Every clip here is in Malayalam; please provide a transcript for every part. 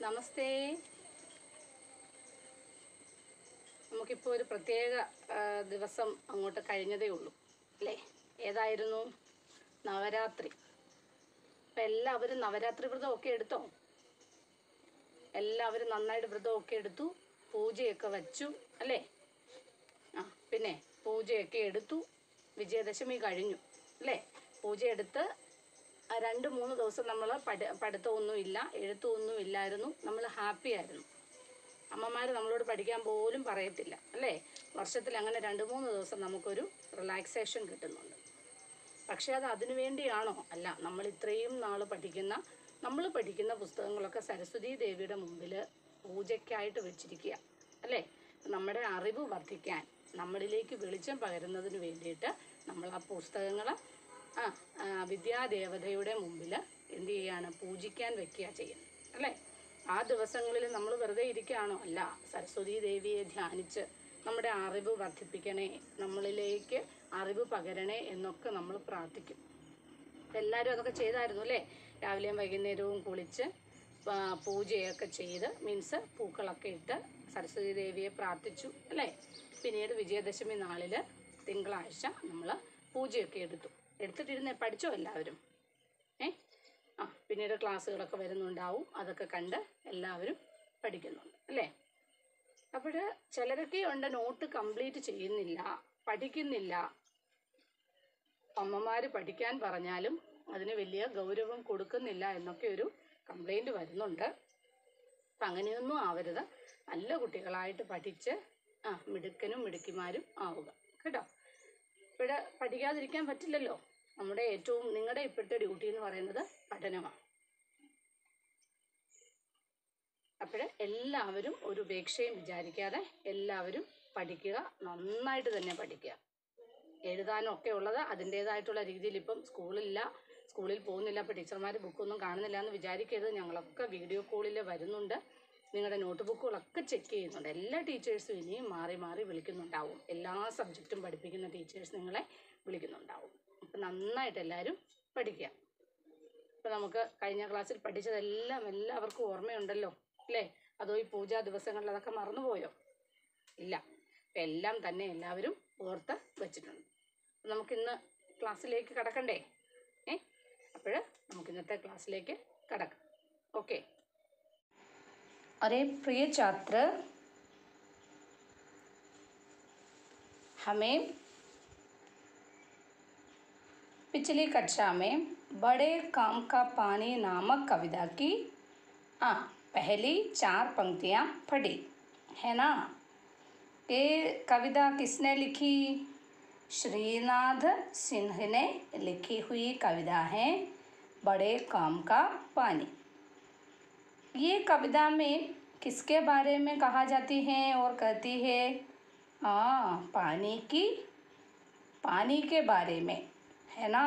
നമസ്തേ നമുക്കിപ്പോൾ ഒരു പ്രത്യേക ആ, ദിവസം അങ്ങോട്ട് കഴിഞ്ഞതേ ഉള്ളൂ അല്ലേ ഏതായിരുന്നു നവരാത്രി അപ്പം എല്ലാവരും നവരാത്രി വ്രതമൊക്കെ എടുത്തോ എല്ലാവരും നന്നായിട്ട് വ്രതമൊക്കെ എടുത്തു പൂജയൊക്കെ വച്ചു അല്ലേ ആ പിന്നെ പൂജയൊക്കെ എടുത്തു വിജയദശമി കഴിഞ്ഞു അല്ലേ പൂജ എടുത്ത് ആ രണ്ട് മൂന്ന് ദിവസം നമ്മൾ പഠി പഠിത്തമൊന്നും ഇല്ല എഴുത്തൊന്നും ഇല്ലായിരുന്നു നമ്മൾ ഹാപ്പി ആയിരുന്നു അമ്മമാർ നമ്മളോട് പഠിക്കാൻ പോലും പറയത്തില്ല അല്ലേ വർഷത്തിൽ അങ്ങനെ രണ്ട് മൂന്ന് ദിവസം നമുക്കൊരു റിലാക്സേഷൻ കിട്ടുന്നുണ്ട് പക്ഷേ അത് അതിനു വേണ്ടിയാണോ അല്ല നമ്മൾ ഇത്രയും നാൾ പഠിക്കുന്ന നമ്മൾ പഠിക്കുന്ന പുസ്തകങ്ങളൊക്കെ സരസ്വതി ദേവിയുടെ മുമ്പിൽ പൂജയ്ക്കായിട്ട് വെച്ചിരിക്കുക അല്ലേ നമ്മുടെ അറിവ് വർദ്ധിക്കാൻ നമ്മളിലേക്ക് വെളിച്ചം പകരുന്നതിന് വേണ്ടിയിട്ട് നമ്മൾ ആ പുസ്തകങ്ങൾ ആ ആ, വിദ്യാദേവതയുടെ മുമ്പിൽ എന്ത് ചെയ്യാണ് പൂജിക്കാൻ വെക്കുക ചെയ്യുന്നത് അല്ലേ ആ ദിവസങ്ങളിൽ നമ്മൾ വെറുതെ ഇരിക്കുകയാണോ അല്ല സരസ്വതി ദേവിയെ ധ്യാനിച്ച് നമ്മുടെ അറിവ് വർദ്ധിപ്പിക്കണേ നമ്മളിലേക്ക് അറിവ് പകരണേ എന്നൊക്കെ നമ്മൾ പ്രാർത്ഥിക്കും എല്ലാവരും അതൊക്കെ ചെയ്തായിരുന്നു അല്ലേ രാവിലെയും വൈകുന്നേരവും കുളിച്ച് ആ, പൂജയൊക്കെ ചെയ്ത് മീൻസ് പൂക്കളൊക്കെ ഇട്ട് സരസ്വതി ദേവിയെ പ്രാർത്ഥിച്ചു അല്ലേ പിന്നീട് വിജയദശമി നാളിൽ തിങ്കളാഴ്ച നമ്മൾ പൂജയൊക്കെ എടുത്തു എടുത്തിട്ടിരുന്നേ പഠിച്ചോ എല്ലാവരും ഏ ആ പിന്നീട് ക്ലാസ്സുകളൊക്കെ വരുന്നുണ്ടാവും അതൊക്കെ കണ്ട് എല്ലാവരും പഠിക്കുന്നുണ്ട് അല്ലേ അപ്പോൾ ചിലരൊക്കെ ഉണ്ട് നോട്ട് കംപ്ലീറ്റ് ചെയ്യുന്നില്ല പഠിക്കുന്നില്ല അമ്മമാർ പഠിക്കാൻ പറഞ്ഞാലും അതിന് വലിയ ഗൗരവം കൊടുക്കുന്നില്ല എന്നൊക്കെ ഒരു കംപ്ലൈൻറ്റ് വരുന്നുണ്ട് അപ്പം അങ്ങനെയൊന്നും ആവരുത് നല്ല കുട്ടികളായിട്ട് പഠിച്ച് ആ മിടുക്കനും മിടുക്കിമാരും ആവുക കേട്ടോ ഇവിടെ പഠിക്കാതിരിക്കാൻ പറ്റില്ലല്ലോ നമ്മുടെ ഏറ്റവും നിങ്ങളുടെ ഇപ്പോഴത്തെ ഡ്യൂട്ടി എന്ന് പറയുന്നത് പഠനമാണ് അപ്പോൾ എല്ലാവരും ഒരു ഉപേക്ഷയും വിചാരിക്കാതെ എല്ലാവരും പഠിക്കുക നന്നായിട്ട് തന്നെ പഠിക്കുക എഴുതാനും ഒക്കെ ഉള്ളത് അതിൻ്റേതായിട്ടുള്ള രീതിയിൽ ഇപ്പം സ്കൂളില്ല സ്കൂളിൽ പോകുന്നില്ല അപ്പോൾ ടീച്ചർമാർ ബുക്കൊന്നും കാണുന്നില്ല എന്ന് വിചാരിക്കരുത് ഞങ്ങളൊക്കെ വീഡിയോ കോളിൽ വരുന്നുണ്ട് നിങ്ങളുടെ നോട്ട് ബുക്കുകളൊക്കെ ചെക്ക് ചെയ്യുന്നുണ്ട് എല്ലാ ടീച്ചേഴ്സും ഇനിയും മാറി മാറി വിളിക്കുന്നുണ്ടാവും എല്ലാ സബ്ജക്റ്റും പഠിപ്പിക്കുന്ന ടീച്ചേഴ്സ് നിങ്ങളെ വിളിക്കുന്നുണ്ടാവും അപ്പം നന്നായിട്ട് എല്ലാവരും പഠിക്കുക ഇപ്പം നമുക്ക് കഴിഞ്ഞ ക്ലാസ്സിൽ പഠിച്ചതെല്ലാം എല്ലാവർക്കും ഓർമ്മയുണ്ടല്ലോ അല്ലേ അതോ ഈ പൂജാ ദിവസങ്ങളിൽ അതൊക്കെ മറന്നുപോയോ ഇല്ല അപ്പം എല്ലാം തന്നെ എല്ലാവരും ഓർത്ത് വെച്ചിട്ടുണ്ട് അപ്പം നമുക്കിന്ന് ക്ലാസ്സിലേക്ക് കടക്കണ്ടേ ഏ അപ്പോൾ നമുക്ക് ഇന്നത്തെ ക്ലാസ്സിലേക്ക് കടക്കാം ഓക്കെ अरे प्रिय छात्र हमें पिछली कक्षा में बड़े काम का पानी नामक कविता की आ, पहली चार पंक्तियाँ पढ़ी है ना ये कविता किसने लिखी श्रीनाथ सिंह ने लिखी हुई कविता है बड़े काम का पानी ये कविता में किसके बारे में कहा जाती है और कहती है हाँ पानी की पानी के बारे में है ना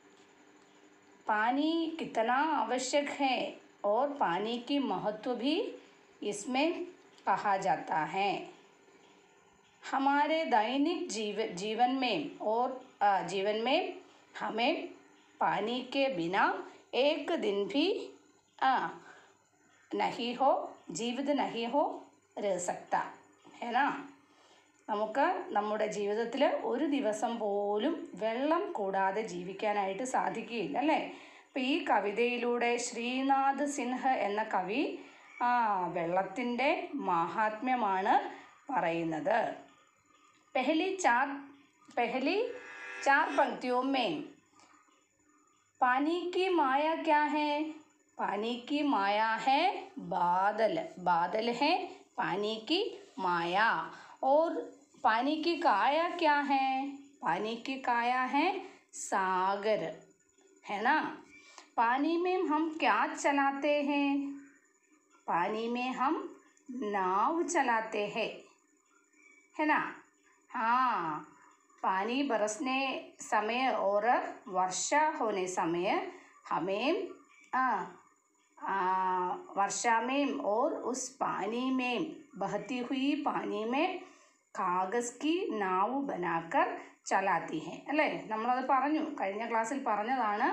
पानी कितना आवश्यक है और पानी की महत्व भी इसमें कहा जाता है हमारे दैनिक जीव जीवन में और आ, जीवन में हमें पानी के बिना एक दिन भी आ, नहीं हो ജീവിത നഹി ഹോ രസക്ത ഹേനാ നമുക്ക് നമ്മുടെ ജീവിതത്തിൽ ഒരു ദിവസം പോലും വെള്ളം കൂടാതെ ജീവിക്കാനായിട്ട് സാധിക്കുകയില്ല അല്ലേ അപ്പോൾ ഈ കവിതയിലൂടെ ശ്രീനാഥ് സിൻഹ എന്ന കവി ആ വെള്ളത്തിൻ്റെ മാഹാത്മ്യമാണ് പറയുന്നത് പെഹലി ചാർ പെഹലി चार पंक्तियों में पानी की माया क्या है पानी की माया है बादल बादल है पानी की माया और पानी की काया क्या है पानी की काया है सागर है ना पानी में हम क्या चलाते हैं पानी में हम नाव चलाते हैं है ना हाँ पानी बरसने समय और वर्षा होने समय हमें आ, आ, वर्षा में और उस पानी में बहती हुई पानी में കാഗസ് കി നാവ് ബനാക്കർ ചലാത്തി ഹെ അല്ലേ നമ്മളത് പറഞ്ഞു കഴിഞ്ഞ ക്ലാസ്സിൽ പറഞ്ഞതാണ്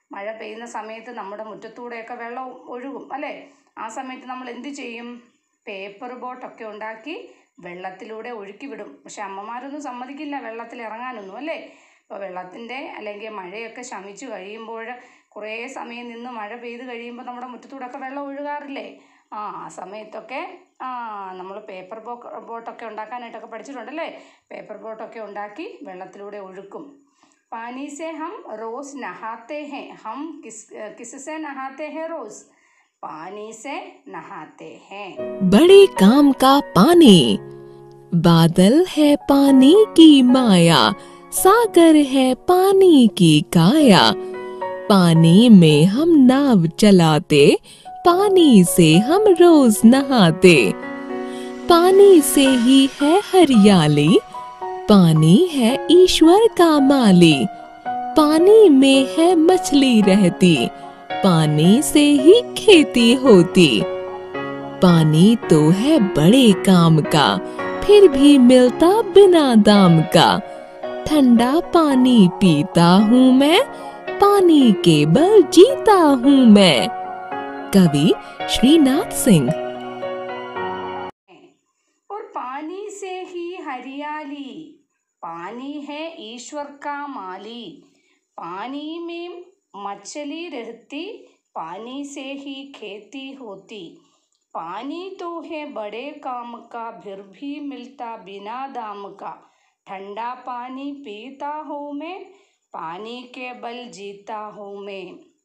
മഴ പെയ്യുന്ന സമയത്ത് നമ്മുടെ മുറ്റത്തൂടെയൊക്കെ വെള്ളം ഒഴുകും അല്ലേ ആ സമയത്ത് നമ്മൾ എന്ത് ചെയ്യും പേപ്പർ ബോട്ടൊക്കെ ഉണ്ടാക്കി വെള്ളത്തിലൂടെ ഒഴുക്കി വിടും പക്ഷെ അമ്മമാരൊന്നും സമ്മതിക്കില്ല വെള്ളത്തിൽ ഇറങ്ങാനൊന്നും അല്ലേ ഇപ്പോൾ വെള്ളത്തിൻ്റെ അല്ലെങ്കിൽ മഴയൊക്കെ ശമിച്ചു കഴിയുമ്പോൾ കുറേ സമയം നിന്ന് മഴ പെയ്ത് കഴിയുമ്പോൾ നമ്മുടെ മുറ്റത്തൂടെയൊക്കെ വെള്ളം ഒഴുകാറില്ലേ ആ ആ സമയത്തൊക്കെ ആ നമ്മൾ പേപ്പർ ബോ ബോട്ടൊക്കെ ഉണ്ടാക്കാനായിട്ടൊക്കെ പഠിച്ചിട്ടുണ്ടല്ലേ പേപ്പർ ബോട്ടൊക്കെ ഉണ്ടാക്കി വെള്ളത്തിലൂടെ ഒഴുക്കും पानी से हम रोज़ नहाते हैं हम किस किससे नहाते हैं रोज़ पानी से नहाते हैं बड़े काम का पानी बादल है पानी की माया सागर है पानी की काया पानी में हम नाव चलाते पानी से हम रोज नहाते पानी से ही है हरियाली पानी है ईश्वर का माली पानी में है मछली रहती पानी से ही खेती होती पानी तो है बड़े काम का फिर भी मिलता बिना दाम का ठंडा पानी पीता हूँ मैं पानी के बल जीता हूँ मैं कवि श्रीनाथ सिंह और पानी से ही हरियाली पानी है ईश्वर का माली पानी में मछली रहती पानी से ही खेती होती पानी तो है बड़े काम का फिर भी मिलता बिना दाम का ठंडा पानी पीता हूँ मैं पानी के बल जीता हूँ मैं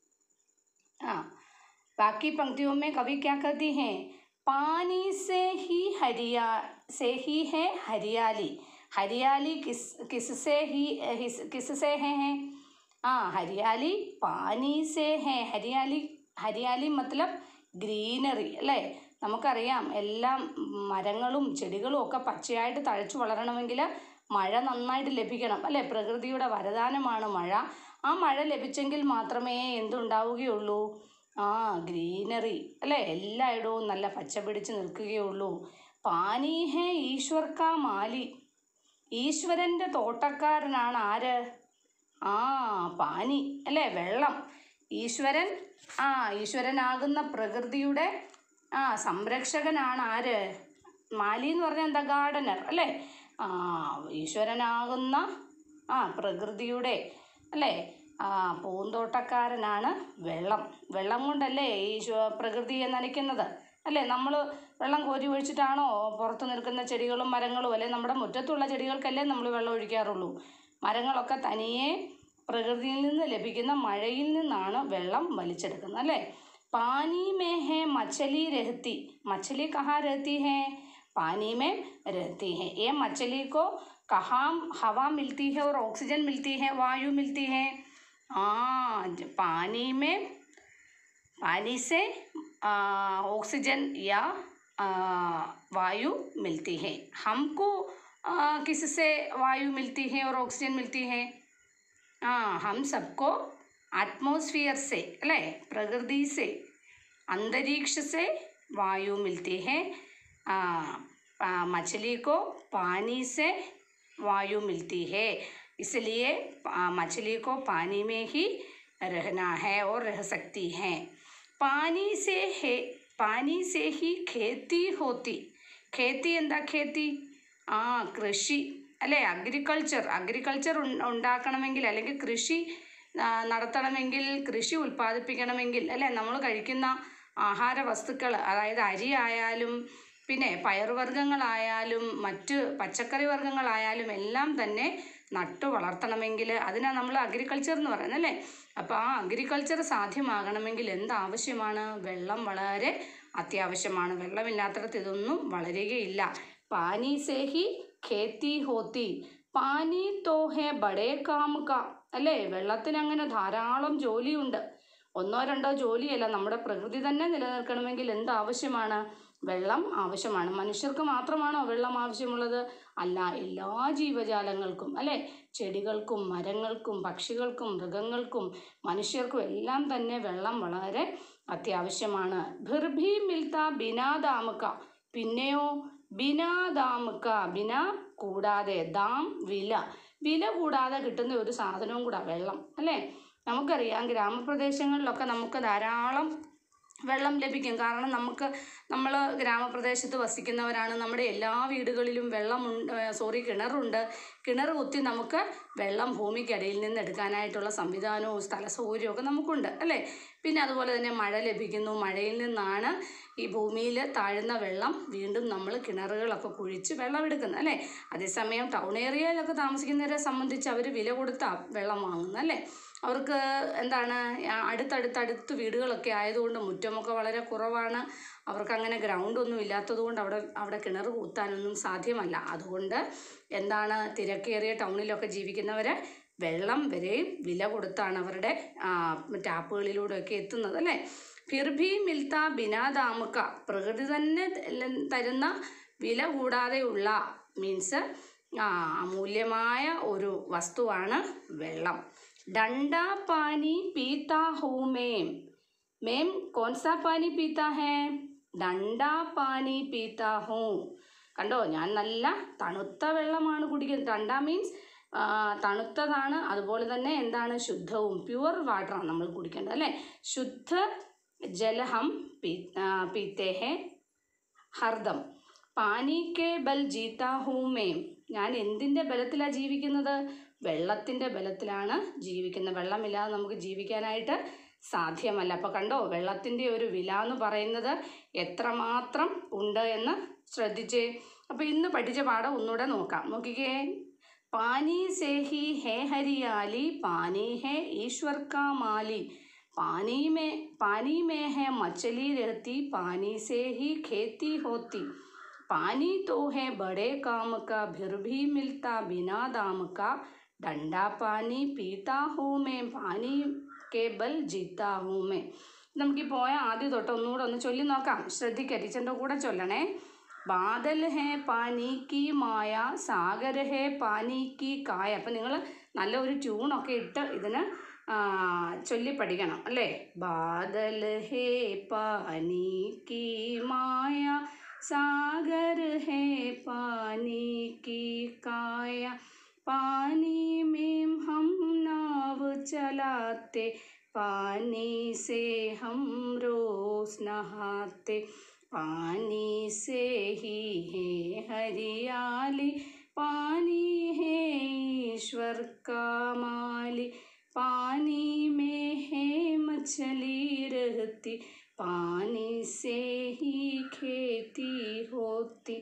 हाँ बाकी पंक्तियों में कवि क्या कहती हैं पानी से ही हरिया से ही है हरियाली हरियाली किस किससे ही हिस- किससे है हैं हाँ हरियाली पानी से है ഹരിയാലി ഹരിയാലി മത്ലബ് ഗ്രീനറി അല്ലേ നമുക്കറിയാം എല്ലാം മരങ്ങളും ചെടികളും ഒക്കെ പച്ചയായിട്ട് തഴച്ചു വളരണമെങ്കിൽ മഴ നന്നായിട്ട് ലഭിക്കണം അല്ലേ പ്രകൃതിയുടെ വരദാനമാണ് മഴ ആ മഴ ലഭിച്ചെങ്കിൽ മാത്രമേ എന്തുണ്ടാവുകയുള്ളൂ ആ ഗ്രീനറി അല്ലേ എല്ലായിടവും നല്ല പച്ച പിടിച്ച് നിൽക്കുകയുള്ളൂ പാനി ഹേ ഈശ്വർ കാ മാലി ഈശ്വരൻ്റെ തോട്ടക്കാരനാണ് ആര് ആ പാനി അല്ലേ വെള്ളം ഈശ്വരൻ ആ ഈശ്വരനാകുന്ന പ്രകൃതിയുടെ ആ സംരക്ഷകനാണ് ആര് മാലി എന്ന് പറഞ്ഞാൽ എന്താ ഗാർഡനർ അല്ലേ ആ ഈശ്വരനാകുന്ന ആ പ്രകൃതിയുടെ അല്ലേ ആ പൂന്തോട്ടക്കാരനാണ് വെള്ളം വെള്ളം കൊണ്ടല്ലേ ഈ ശു- പ്രകൃതിയെ നനയ്ക്കുന്നത് അല്ലേ നമ്മൾ വെള്ളം കോരി ഒഴിച്ചിട്ടാണോ പുറത്ത് നിൽക്കുന്ന ചെടികളും മരങ്ങളും അല്ലെ നമ്മുടെ മുറ്റത്തുള്ള ചെടികൾക്കല്ലേ നമ്മൾ വെള്ളം ഒഴിക്കാറുള്ളൂ മരങ്ങളൊക്കെ തനിയെ പ്രകൃതിയിൽ നിന്ന് ലഭിക്കുന്ന മഴയിൽ നിന്നാണ് വെള്ളം വലിച്ചെടുക്കുന്നത് അല്ലേ പാനി മേ ഹേ മछली रहती मछली कहाँ रहती है पानी में रहती है ये मछली को कहाँ हवा मिलती है और ऑक्सीजन मिलती है वायु मिलती है हाँ ज- पानी में पानी से आ, ऑक्सीजन या आ, वायु मिलती है हमको आ, किससे वायु मिलती है और ऑक्सीजन मिलती है हाँ हम सबको एटमॉस्फियर से अले प्रकृति से अंतरिक्ष से वायु मिलती है आ, आ, मछली को पानी से वायु मिलती है इसलिए आ, मछली को पानी में ही रहना है और रह सकती है पानी से है पानी से ही खेती होती खेती എന്താ खेती ആ കൃഷി അല്ലേ അഗ്രികൾച്ചർ അഗ്രികൾച്ചർ ഉണ്ടാക്കണമെങ്കിൽ അല്ലെങ്കിൽ കൃഷി ആ, നടത്തണമെങ്കിൽ കൃഷി ഉൽപ്പാദിപ്പിക്കണമെങ്കിൽ അല്ലേ നമ്മൾ കഴിക്കുന്ന ആഹാര വസ്തുക്കൾ അതായത് അരി ആയാലും പിന്നെ പയറുവർഗ്ഗങ്ങളായാലും മറ്റ് പച്ചക്കറി വർഗ്ഗങ്ങളായാലും എല്ലാം തന്നെ നട്ടു വളർത്തണമെങ്കിൽ അതിനാണ് നമ്മൾ അഗ്രികൾച്ചർ എന്ന് പറയുന്നത് അല്ലേ അപ്പോൾ ആ അഗ്രികൾച്ചർ സാധ്യമാകണമെങ്കിൽ എന്താവശ്യമാണ് വെള്ളം വളരെ അത്യാവശ്യമാണ് വെള്ളമില്ലാത്തിടത്ത് ഇതൊന്നും വളരുകയില്ല പാനി സേ ഹി ഖേത്തി ഹോത്തി പാനി തോ ഹേ ബഡേ കാം കാ അല്ലേ വെള്ളത്തിന് അങ്ങനെ ധാരാളം ജോലിയുണ്ട് ഒന്നോ രണ്ടോ ജോലിയല്ല നമ്മുടെ പ്രകൃതി തന്നെ നിലനിൽക്കണമെങ്കിൽ എന്ത് ആവശ്യമാണ് വെള്ളം ആവശ്യമാണ് മനുഷ്യർക്ക് മാത്രമാണോ വെള്ളം ആവശ്യമുള്ളത് അല്ല എല്ലാ ജീവജാലങ്ങൾക്കും അല്ലേ ചെടികൾക്കും മരങ്ങൾക്കും പക്ഷികൾക്കും മൃഗങ്ങൾക്കും മനുഷ്യർക്കും എല്ലാം തന്നെ വെള്ളം വളരെ അത്യാവശ്യമാണ് ഭിർഭി മിൽത്ത ബിനാ ദാമുക്ക പിന്നെയോ ബിനാ ദാമുക്ക ബിന കൂടാതെ ദാം വില വില കൂടാതെ കിട്ടുന്ന ഒരു സാധനവും കൂടാ വെള്ളം അല്ലേ നമുക്കറിയാം ഗ്രാമപ്രദേശങ്ങളിലൊക്കെ നമുക്ക് ധാരാളം വെള്ളം ലഭിക്കും കാരണം നമുക്ക് നമ്മൾ ഗ്രാമപ്രദേശത്ത് വസിക്കുന്നവരാണ് നമ്മുടെ എല്ലാ വീടുകളിലും വെള്ളമുണ്ട് സോറി കിണറുണ്ട് കിണർ കുത്തി നമുക്ക് വെള്ളം ഭൂമിക്കടിയിൽ നിന്ന് എടുക്കാനായിട്ടുള്ള സംവിധാനവും സ്ഥല സൗകര്യവും ഒക്കെ നമുക്കുണ്ട് അല്ലേ പിന്നെ അതുപോലെ തന്നെ മഴ ലഭിക്കുന്നു മഴയിൽ നിന്നാണ് ഈ ഭൂമിയിൽ താഴുന്ന വെള്ളം വീണ്ടും നമ്മൾ കിണറുകളൊക്കെ കുഴിച്ച് വെള്ളമെടുക്കുന്നത് അല്ലേ അതേസമയം ടൗൺ ഏരിയയിലൊക്കെ താമസിക്കുന്നവരെ സംബന്ധിച്ച് അവർ വില കൊടുത്താണ് വെള്ളം വാങ്ങുന്നത് അല്ലേ അവർക്ക് എന്താണ് ആ, അടുത്തടുത്തടുത്ത് വീടുകളൊക്കെ ആയതുകൊണ്ട് മുറ്റമൊക്കെ വളരെ കുറവാണ് അവർക്ക് അങ്ങനെ ഗ്രൗണ്ടൊന്നും ഇല്ലാത്തത് കൊണ്ട് അവിടെ അവിടെ കിണർ കൂത്താനൊന്നും സാധ്യമല്ല അതുകൊണ്ട് എന്താണ് തിരക്കേറിയ ടൗണിലൊക്കെ ജീവിക്കുന്നവർ വെള്ളം വരെയും വില കൊടുത്താണ് അവരുടെ ആ, ടാപ്പുകളിലൂടെയൊക്കെ എത്തുന്നത് അല്ലേ ഫിർഭി മിൽത്ത ബിനാ ദാമുക്ക പ്രകൃതി തന്നെ ത- തരുന്ന വില കൂടാതെയുള്ള മീൻസ് അമൂല്യമായ ഒരു വസ്തുവാണ് വെള്ളം ഡണ്ട പാനി പീത്ത ഹൂ മേം മേം കോൺസാ പാനി പീത്ത ഹേ ഡണ്ട പാനി പീത്ത ഹൂ കണ്ടോ ഞാൻ നല്ല തണുത്ത വെള്ളമാണ് കുടിക്കുന്നത് ഡണ്ട മീൻസ് തണുത്തതാണ് അതുപോലെ തന്നെ എന്താണ് ശുദ്ധവും പ്യുവർ വാട്ടറാണ് നമ്മൾ കുടിക്കേണ്ടത് അല്ലേ ശുദ്ധ ജലഹം പീ ആ, പീത്തേ ഹേ ഹർദം പാനിക്കെ ബൽ ജീത്ത ഹൂമേം ഞാൻ എന്തിൻ്റെ ബലത്തിലാണ് ജീവിക്കുന്നത് വെള്ളത്തിൻ്റെ ബലത്തിലാണ് ജീവിക്കുന്നത് വെള്ളമില്ലാതെ നമുക്ക് ജീവിക്കാനായിട്ട് സാധ്യമല്ല അപ്പോൾ കണ്ടോ വെള്ളത്തിൻ്റെ ഒരു വില എന്ന് പറയുന്നത് എത്രമാത്രം ഉണ്ട് എന്ന് ശ്രദ്ധിച്ചേ അപ്പോൾ ഇന്ന് പഠിച്ച പാഠം ഒന്നുകൂടെ നോക്കാം നോക്കിക്കേ പാനി സേ ഹി ഹേ ഹരിയാലി പാനി ഹേ ഈശ്വർ കാ മാലി पानी में पानी में है मछली रहती पानी से ही खेती होती पानी तो है बड़े काम का फिर भी मिलता बिना दाम का डंडा पानी पीता हूँ मैं पानी के बल जीता हूँ मैं നമുക്ക് ഈ പോയ ആദ്യം തൊട്ട് ഒന്നുകൂടെ ഒന്ന് ചൊല്ലി നോക്കാം ശ്രദ്ധിക്കുക ടീച്ചറിൻ്റെ കൂടെ ചൊല്ലണേ ബാദൽ ഹേ പാനി കി മായ സാഗർ ഹേ പാനി കി കായ അപ്പം നിങ്ങൾ നല്ല ഒരു ട്യൂണൊക്കെ ഇട്ട് ഇതിന് ആ, ചൊല്ലി പഠിക്കണം അല്ലേ ബാദൽ ഹേ പാനി കി മായ സാഗർ ഹേ പാനി കി കായ പാനി में हम नाव चलाते पानी से हम रोज नहाते पानी से ही है हरियाली पानी है ईश्वर का माली पानी में है मछली रहती पानी से ही खेती होती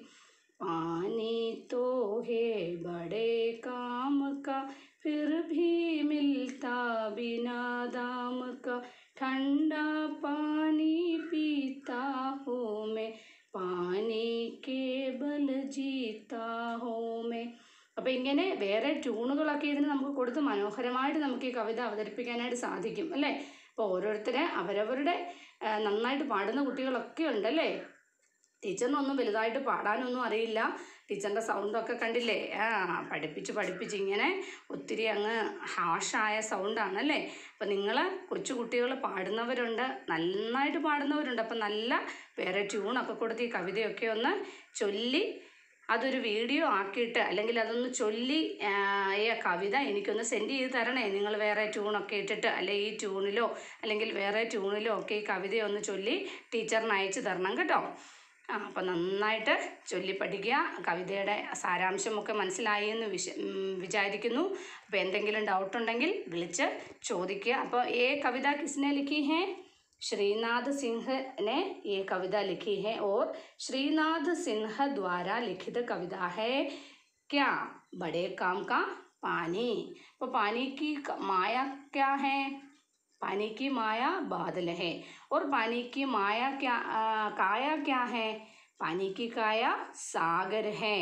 पानी तो है बड़े काम का फिर भी मिलता बिना दाम का ठंडा पानी पीता हूँ मैं പാനി കേബൽ ജീത്താ ഹോമേ അപ്പോൾ ഇങ്ങനെ വേറെ ട്യൂണുകളൊക്കെ ഇതിന് നമുക്ക് കൊടുത്ത് മനോഹരമായിട്ട് നമുക്ക് ഈ കവിത അവതരിപ്പിക്കാനായിട്ട് സാധിക്കും അല്ലേ അപ്പോൾ ഓരോരുത്തരെ അവരവരുടെ ആ, നന്നായിട്ട് പാടുന്ന കുട്ടികളൊക്കെ ഉണ്ടല്ലേ ടീച്ചറിനൊന്നും വലുതായിട്ട് പാടാനൊന്നും അറിയില്ല ടീച്ചറിൻ്റെ സൗണ്ടൊക്കെ കണ്ടില്ലേ ആ പഠിപ്പിച്ച് പഠിപ്പിച്ച് ഇങ്ങനെ ഒത്തിരി അങ്ങ് ഹാഷായ സൗണ്ടാണല്ലേ അപ്പം നിങ്ങൾ കൊച്ചു കുട്ടികൾ പാടുന്നവരുണ്ട് നന്നായിട്ട് പാടുന്നവരുണ്ട് അപ്പം നല്ല വേറെ ട്യൂണൊക്കെ കൊടുത്ത് ഈ കവിതയൊക്കെ ഒന്ന് ചൊല്ലി അതൊരു വീഡിയോ ആക്കിയിട്ട് അല്ലെങ്കിൽ അതൊന്ന് ചൊല്ലി ആ, ഈ കവിത എനിക്കൊന്ന് സെൻഡ് ചെയ്ത് തരണേ നിങ്ങൾ വേറെ ട്യൂണൊക്കെ ഇട്ടിട്ട് അല്ലെ ഈ ട്യൂണിലോ അല്ലെങ്കിൽ വേറെ ട്യൂണിലോ ഒക്കെ ഈ കവിതയൊന്ന് ചൊല്ലി ടീച്ചറിന് അയച്ചു തരണം കേട്ടോ ആ അപ്പം നന്നായിട്ട് ചൊല്ലി പഠിക്കുക കവിതയുടെ സാരാംശമൊക്കെ മനസ്സിലായി എന്ന് വിശ ഉം, വിചാരിക്കുന്നു അപ്പോൾ എന്തെങ്കിലും ഡൗട്ട് ഉണ്ടെങ്കിൽ വിളിച്ച് ചോദിക്കുക അപ്പോൾ ഏ കവിത കിസ്നെ ലിഖി ഹേ श्रीनाथ सिंह ने ये कविता लिखी है और श्रीनाथ सिंह द्वारा लिखित कविता है क्या बड़े काम का पानी तो पानी की क- माया क्या है पानी की माया बादल है और पानी की माया क्या आ, काया क्या है पानी की काया सागर है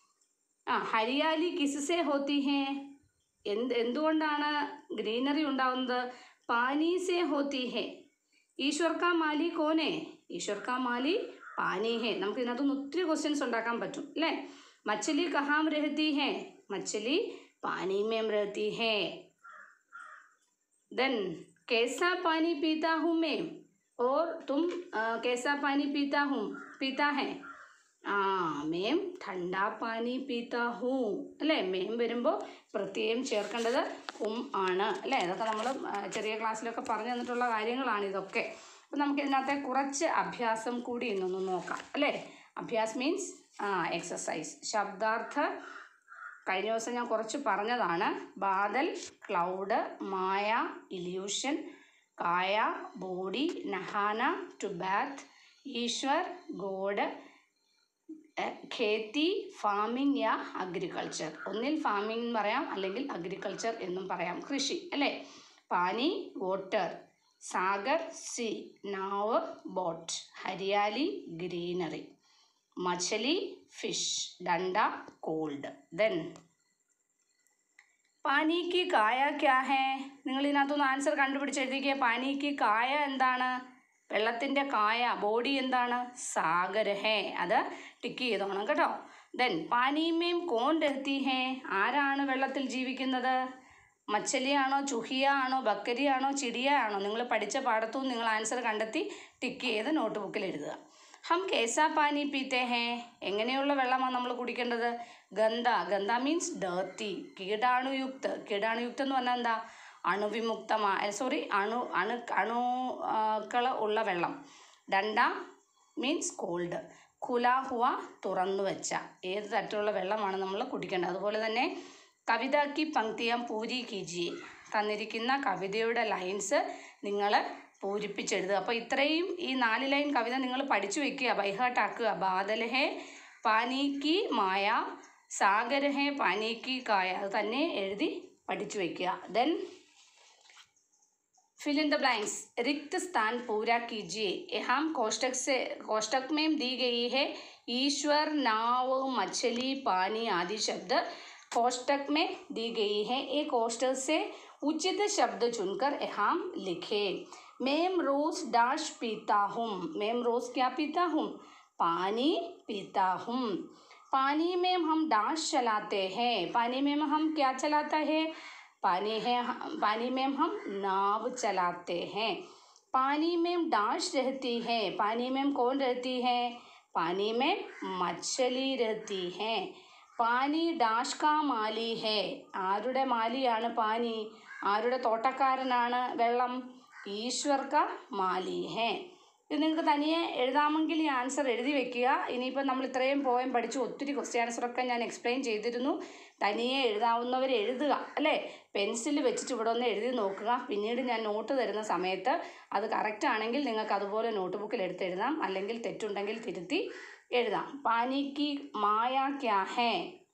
ആ ഹരിയാലി കിസ്സെ ഹോത്തി ഹേ എന്ത് എന്തുകൊണ്ടാണ് ഗ്രീനറി ഉണ്ടാവുന്നത് പാനീസെ ഹോത്തി ഹേ ഈശ്വർ കാ മാലി കോനെ ഈശ്വർ കാ മാലി പാനി ഹേ നമുക്ക് ഇതിനകത്തുനിന്ന് ഒത്തിരി ക്വസ്റ്റ്യൻസ് ഉണ്ടാക്കാൻ പറ്റും അല്ലേ മച്ചലി കഹാം രഹത്തി ഹേ മച്ചലി പാനി മേം രഹത്തി ഹേ देन कैसा पानी पीता हूँ मैं और तुम अ, कैसा पानी पीता हूँ पीता है ആ മേം ഠണ്ടാ പാനി പീത്ത ഹൂ അല്ലേ മേം വരുമ്പോൾ പ്രത്യേകം ചേർക്കേണ്ടത് ഹും ആണ് അല്ലേ ഇതൊക്കെ നമ്മൾ ചെറിയ ക്ലാസ്സിലൊക്കെ പറഞ്ഞു തന്നിട്ടുള്ള കാര്യങ്ങളാണ് ഇതൊക്കെ അപ്പം നമുക്ക് ഇതിനകത്തെ കുറച്ച് അഭ്യാസം കൂടി ഇന്നൊന്ന് നോക്കാം അല്ലേ അഭ്യാസ് മീൻസ് ആ എക്സസൈസ് ശബ്ദാർത്ഥ കഴിഞ്ഞ ദിവസം ഞാൻ കുറച്ച് പറഞ്ഞതാണ് ബാദൽ ക്ലൗഡ് മായ ഇല്യൂഷൻ കായ ബോഡി നഹാന ടു ബാത്ത് ഈശ്വർ ഗോഡ് ഖേത്തി ഫാമിംഗ് യാ അഗ്രികൾച്ചർ ഒന്നിൽ ഫാമിംഗ് എന്ന് പറയാം അല്ലെങ്കിൽ അഗ്രികൾച്ചർ എന്നും പറയാം കൃഷി അല്ലേ പാനി വാട്ടർ സാഗർ സി നാവ് ബോട്ട് ഹരിയാലി ഗ്രീനറി മछली ഫിഷ് ഡണ്ട കോൾഡ് ദെൻ പാനിക്ക് കായ ക്യാ ഹേ നിങ്ങൾ ഇതിനകത്തൊന്ന് ആൻസർ കണ്ടുപിടിച്ച് എഴുതിക്കുക പാനിക്ക് കായ എന്താണ് വെള്ളത്തിൻ്റെ കായ ബോഡി എന്താണ് സാഗർ ഹേ അത് ടിക്ക് ചെയ്തോണം കേട്ടോ ദെൻ പാനിമേം കോൺ രഹത്തി ഹേ ആരാണ് വെള്ളത്തിൽ ജീവിക്കുന്നത് മച്ചലിയാണോ ചുഹിയ ആണോ ബക്കരിയാണോ ചിടിയ ആണോ നിങ്ങൾ പഠിച്ച പാഠത്തും നിങ്ങൾ ആൻസർ കണ്ടെത്തി ടിക്ക് ചെയ്ത് നോട്ട് ബുക്കിൽ എഴുതുക ഹം കേസാ പാനി പീത്തെ ഹേ എങ്ങനെയുള്ള വെള്ളമാണ് നമ്മൾ കുടിക്കേണ്ടത് ഗന്ധ ഗന്ധ മീൻസ് ഡേർത്തി കീടാണുയുക്ത് കീടാണുയുക്ത് എന്ന് പറഞ്ഞാൽ എന്താ അണുവിമുക്തമായ സോറി അണു അണു അണുക്കൾ ഉള്ള വെള്ളം ഡണ്ട മീൻസ് കോൾഡ് കുലാഹുവ തുറന്നു വെച്ച ഏത് തരത്തിലുള്ള വെള്ളമാണ് നമ്മൾ കുടിക്കേണ്ടത് അതുപോലെ തന്നെ കവിതയ്ക്ക് പങ്ക്തിയം പൂരി കീജിയെ തന്നിരിക്കുന്ന കവിതയുടെ ലൈൻസ് നിങ്ങൾ പൂരിപ്പിച്ചെഴുതുക അപ്പോൾ ഇത്രയും ഈ നാല് ലൈൻ കവിത നിങ്ങൾ പഠിച്ചു വെക്കുക ബൈഹാട്ടാക്കുക ബാദൽ ഹേ പാനിക്ക് മായ സാഗർ ഹേ പാനിക്ക് കായ അത് തന്നെ എഴുതി പഠിച്ചു വെക്കുക then fill in the blanks रिक्त स्थान पूरा कीजिए यहाँ कोष्टक से कोष्टक में दी गई है ईश्वर नाव मछली पानी आदि शब्द कोष्टक में दी गई है ये कोष्टक से उचित शब्द चुनकर यहाँ लिखे मैं रोज डाश पीता हूँ मैं रोज क्या पीता हूँ पानी पीता हूँ पानी में हम डाश चलाते हैं पानी में हम क्या चलाता है पानी है पानी में हम नाव चलाते हैं पानी में डाश रहती है पानी में कौन रहती है पानी में मछली रहती है പാനി ഡാഷ് കാ മാലി ഹേ ആരുടെ മാലിയാണ് പാനി ആരുടെ തോട്ടക്കാരനാണ് വെള്ളം ഈശ്വർ കാ മാലി ഹേ ഇത് നിങ്ങൾക്ക് തനിയെ എഴുതാമെങ്കിൽ ഈ ആൻസർ എഴുതി വെക്കുക ഇനിയിപ്പോൾ നമ്മൾ ഇത്രയും പോയം പഠിച്ചു ഒത്തിരി ക്വസ്റ്റ്യൻ ആൻസറൊക്കെ ഞാൻ എക്സ്പ്ലെയിൻ ചെയ്തിരുന്നു തനിയെ എഴുതാവുന്നവർ എഴുതുക അല്ലേ പെൻസിൽ വെച്ചിട്ട് ഇവിടെ ഒന്ന് എഴുതി നോക്കുക പിന്നീട് ഞാൻ നോട്ട് തരുന്ന സമയത്ത് അത് കറക്റ്റ് ആണെങ്കിൽ നിങ്ങൾക്ക് അതുപോലെ നോട്ട് ബുക്കിൽ എടുത്തെഴുതാം അല്ലെങ്കിൽ തെറ്റുണ്ടെങ്കിൽ തിരുത്തി എഴുതാം പാനിക്ക് മായ ക്യാ ഹേ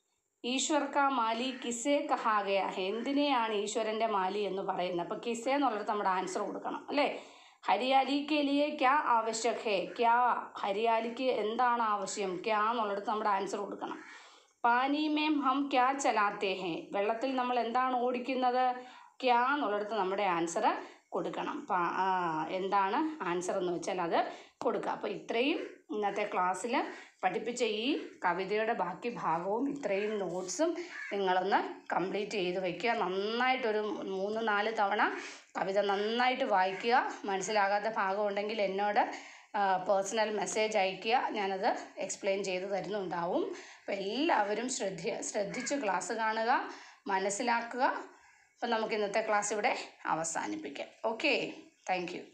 ഈശ്വർ കാ മാലി കിസേ കഹാ ഗയാ ഹേ എന്തിനെയാണ് ഈശ്വരൻ്റെ മാലി എന്ന് പറയുന്നത് അപ്പോൾ കിസേ എന്നുള്ളിടത്ത് നമ്മുടെ ആൻസർ കൊടുക്കണം അല്ലേ ഹരിയാലിക്ക് ലിയെ ക്യാ ആവശ്യക് ഹേ ക്യാ ഹരിയാലിക്ക് എന്താണ് ആവശ്യം ക്യാ എന്നുള്ളിടത്ത് നമ്മുടെ ആൻസർ കൊടുക്കണം പാനി മേം ഹം ക്യാ ചലാത്തേ ഹേ വെള്ളത്തിൽ നമ്മൾ എന്താണ് ഓടിക്കുന്നത് ക്യാ എന്നുള്ളിടത്ത് നമ്മുടെ ആൻസർ കൊടുക്കണം പാ ആ, എന്താണ് ആൻസർ എന്ന് വെച്ചാൽ അത് കൊടുക്കുക അപ്പോൾ ഇത്രയും ഇന്നത്തെ ക്ലാസ്സിൽ പഠിപ്പിച്ച ഈ കവിതയുടെ ബാക്കി ഭാഗവും ഇത്രയും നോട്ട്സും നിങ്ങളൊന്ന് കംപ്ലീറ്റ് ചെയ്ത് വയ്ക്കുക നന്നായിട്ടൊരു മൂന്ന് നാല് തവണ കവിത നന്നായിട്ട് വായിക്കുക മനസ്സിലാകാത്ത ഭാഗം ഉണ്ടെങ്കിൽ എന്നോട് പേഴ്സണൽ മെസ്സേജ് അയയ്ക്കുക ഞാനത് എക്സ്പ്ലെയിൻ ചെയ്ത് തരുന്നുണ്ടാവും അപ്പോൾ എല്ലാവരും ശ്രദ്ധ ശ്രദ്ധിച്ച് ക്ലാസ് കാണുക മനസ്സിലാക്കുക അപ്പം നമുക്ക് ഇന്നത്തെ ക്ലാസ് ഇവിടെ അവസാനിപ്പിക്കാം ഓക്കെ താങ്ക് യു